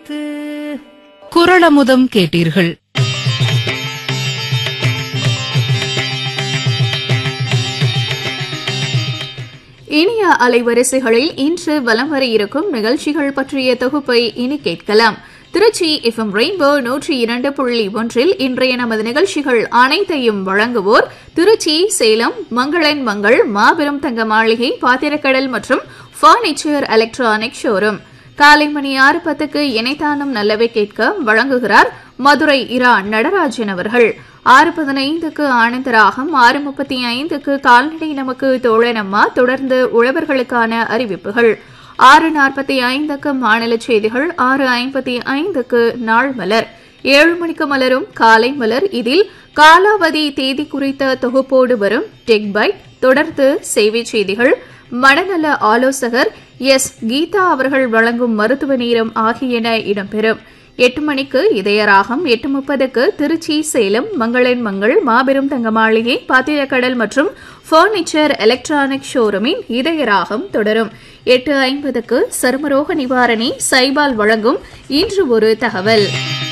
வைத்து குரளமுதம் கேட்டீர்கள் இனிய அலைவரிசைகளில் இன்று வலம் வர இருக்கும் நிகழ்ச்சிகள் பற்றிய தொகுப்பை இனி கேட்கலாம் திருச்சி எஃப்எம் ரெயின்போ நூற்றி இரண்டு புள்ளி ஒன்றில் இன்றைய நமது நிகழ்ச்சிகள் அனைத்தையும் வழங்குவோர் திருச்சி சேலம் மங்களன் மங்கள் மாபெரும் தங்க மாளிகை பாத்திரக்கடல் மற்றும் பர்னிச்சர் எலக்ட்ரானிக் ஷோரூம் காலை மணி ஆறு பத்துக்கு இணைத்தானம் நல்லவை கேட்க வழங்குகிறார் மதுரை இரா நடராஜன் அவர்கள் ஆறு பதினைந்துக்கு ஆனந்தராகம் ஆறு முப்பத்தி ஐந்துக்கு கால்நடை நமக்கு தோழனம்மா தொடர்ந்து உழவர்களுக்கான அறிவிப்புகள் ஆறு நாற்பத்தி ஐந்துக்கு மாநில செய்திகள் ஆறு ஐம்பத்தி ஐந்துக்கு நாள் மலர் ஏழு மணிக்கு மலரும் காலை மலர் இதில் காலாவதி தேதி குறித்த தொகுப்போடு வரும் டெக் பைட் தொடர்ந்து சேவை செய்திகள் மனநல ஆலோசகர் எஸ் கீதா அவர்கள் வழங்கும் மருத்துவ நேரம் ஆகியன இடம்பெறும் எட்டு மணிக்கு இதயராகம் எட்டு முப்பதுக்கு திருச்சி சேலம் மங்களன் மங்கள் மாபெரும் தங்க மாளிகை பாத்திரக்கடல் மற்றும் பர்னிச்சர் எலக்ட்ரானிக் ஷோரூமின் இதயராகம் தொடரும் எட்டு ஐம்பதுக்கு சருமரோக நிவாரணி சைபால் வழங்கும் இன்று ஒரு தகவல்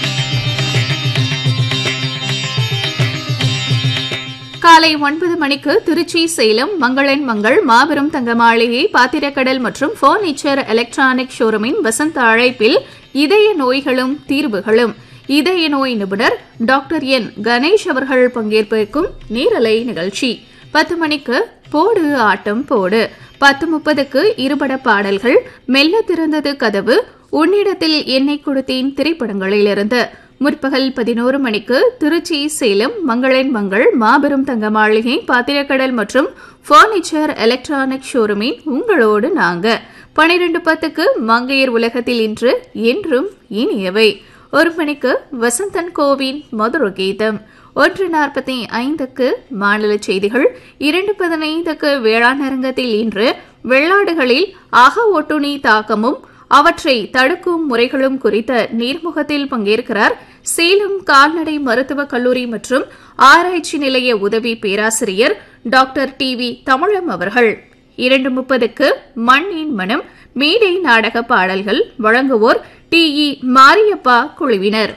காலை ஒன்பது மணிக்கு திருச்சி சேலம் மங்களன் மங்கள் மாபெரும் தங்க மாளிகை பாத்திரக்கடல் மற்றும் பர்னிச்சர் எலக்ட்ரானிக் ஷோரூமின் வசந்த அழைப்பில் இதய நோய்களும் தீர்வுகளும் இதய நோய் நிபுணர் டாக்டர் என் கணேஷ் அவர்கள் பங்கேற்பிருக்கும் நீரலை நிகழ்ச்சி பத்து மணிக்கு போடு ஆட்டம் போடு பத்து முப்பதுக்கு இருபட பாடல்கள் மெல்ல திறந்தது கதவு உன்னிடத்தில் எண்ணெய் கொடுத்தேன் திரைப்படங்களிலிருந்து முற்பகல் பதினோரு மணிக்கு திருச்சி சேலம் மங்களன் மங்கள் மாபெரும் தங்க மாளிகை பாத்திரக்கடல் மற்றும் பர்னிச்சர் எலக்ட்ரானிக் ஷோரூமின் உங்களோடு நாங்க பனிரெண்டு பத்துக்கு மங்கையர் உலகத்தில் இன்று என்றும் இனியவை ஒரு மணிக்கு வசந்தன் கோவின் மதுர கீதம் ஒன்று நாற்பத்தி ஐந்துக்கு மாநில செய்திகள் இரண்டு பதினைந்துக்கு வேளாண் அரங்கத்தில் இன்று வெள்ளாடுகளில் அக ஒட்டுணி தாக்கமும் அவற்றை தடுக்கும் முறைகளும் குறித்த நேர்முகத்தில் பங்கேற்கிறார் சேலம் கால்நடை மருத்துவக் கல்லூரி மற்றும் ஆராய்ச்சி நிலைய உதவி பேராசிரியர் டாக்டர் டி வி தமிழம் அவர்கள் இரண்டு முப்பதுக்கு மண்ணின் மனம் மேடை நாடக பாடல்கள் வழங்குவோர் டி இ மாரியப்பா குழுவினர்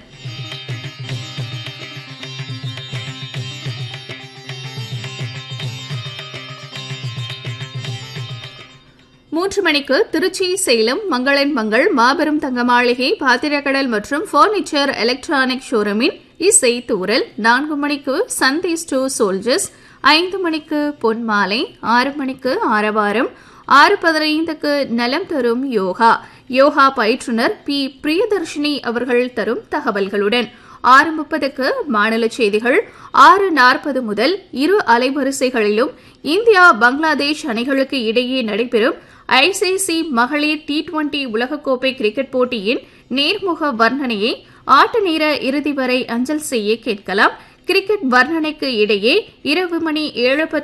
மூன்று மணிக்கு திருச்சி சேலம் மங்களன் மங்கள் மாபெரும் தங்க மாளிகை பாத்திரக்கடல் மற்றும் பர்னிச்சர் எலக்ட்ரானிக் ஷோரூமின் இசை தூரல் நான்கு மணிக்கு சந்தேஷ் டூ சோல்ஜர்ஸ் ஐந்து மணிக்கு பொன்மாலை ஆறு மணிக்கு ஆரவாரம் ஆறு பதினைந்துக்கு நலம் தரும் யோகா யோகா பயிற்றுனர் பி பிரியதர்ஷினி அவர்கள் தரும் தகவல்களுடன் ஆறு முப்பதுக்கு மாநில செய்திகள் ஆறு நாற்பது முதல் இரு அலைவரிசைகளிலும் இந்தியா பங்களாதேஷ் அணிகளுக்கு இடையே நடைபெறும் ஐசிசி மகளிர் டி டுவெண்டி உலகக்கோப்பை கிரிக்கெட் போட்டியின் நேர்முக வர்ணனையை ஆட்ட நேர இறுதி வரை அஞ்சல் செய்ய கேட்கலாம் கிரிக்கெட் வர்ணனைக்கு இடையே இரவு மணி ஏழு